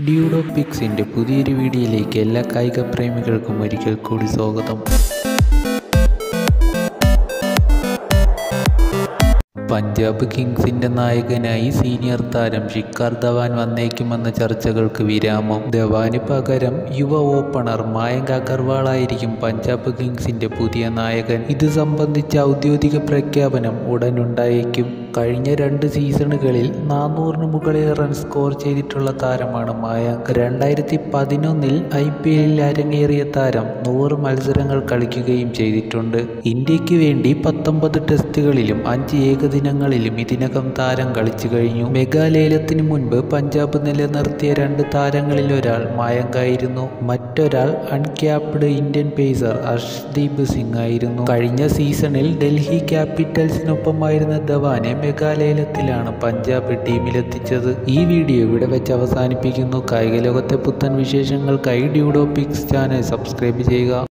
ഡ്യൂഡോ പിക്സിൻ്റെ പുതിയൊരു വീഡിയോയിലേക്ക് എല്ലാ കായിക പ്രേമികൾക്കും ഒരിക്കൽ കൂടി സ്വാഗതം പഞ്ചാബ് കിങ്സിന്റെ നായകനായി സീനിയർ താരം ശിഖർ ധവാൻ വന്നേക്കുമെന്ന ചർച്ചകൾക്ക് വിരാമം ധവാന് പകരം യുവ ഓപ്പണർ മായങ്ക് അഗർവാൾ ആയിരിക്കും പഞ്ചാബ് കിങ്സിന്റെ പുതിയ നായകൻ ഇത് സംബന്ധിച്ച ഔദ്യോഗിക പ്രഖ്യാപനം ഉടനുണ്ടായേക്കും കഴിഞ്ഞ രണ്ട് സീസണുകളിൽ നാനൂറിന് മുകളിൽ റൺ സ്കോർ ചെയ്തിട്ടുള്ള താരമാണ് മായങ്ക് രണ്ടായിരത്തി പതിനൊന്നിൽ ഐ പി എല്ലിൽ അരങ്ങേറിയ താരം നൂറ് മത്സരങ്ങൾ കളിക്കുകയും ചെയ്തിട്ടുണ്ട് ഇന്ത്യക്ക് വേണ്ടി പത്തൊമ്പത് ടെസ്റ്റുകളിലും അഞ്ച് ഏകദിനങ്ങളിലും ഇതിനകം താരം കളിച്ചു കഴിഞ്ഞു മെഗാലേലത്തിന് മുൻപ് പഞ്ചാബ് നിലനിർത്തിയ രണ്ട് താരങ്ങളിൽ ഒരാൾ മായങ്കായിരുന്നു മറ്റൊരാൾ uncapped Indian pacer Arshdeep Singh ആയിരുന്നു കഴിഞ്ഞ സീസണിൽ ഡൽഹി ക്യാപിറ്റൽസിനൊപ്പമായിരുന്ന ധവാനെ മെഗാലയലത്തിലാണ് പഞ്ചാബ് ടീമിലെത്തിച്ചത് ഈ വീഡിയോ ഇവിടെ വെച്ച് അവസാനിപ്പിക്കുന്നു കായിക ലോകത്തെ പുത്തൻ വിശേഷങ്ങൾക്കായി ഡ്യൂഡോ പിക്സ് ചാനൽ സബ്സ്ക്രൈബ് ചെയ്യുക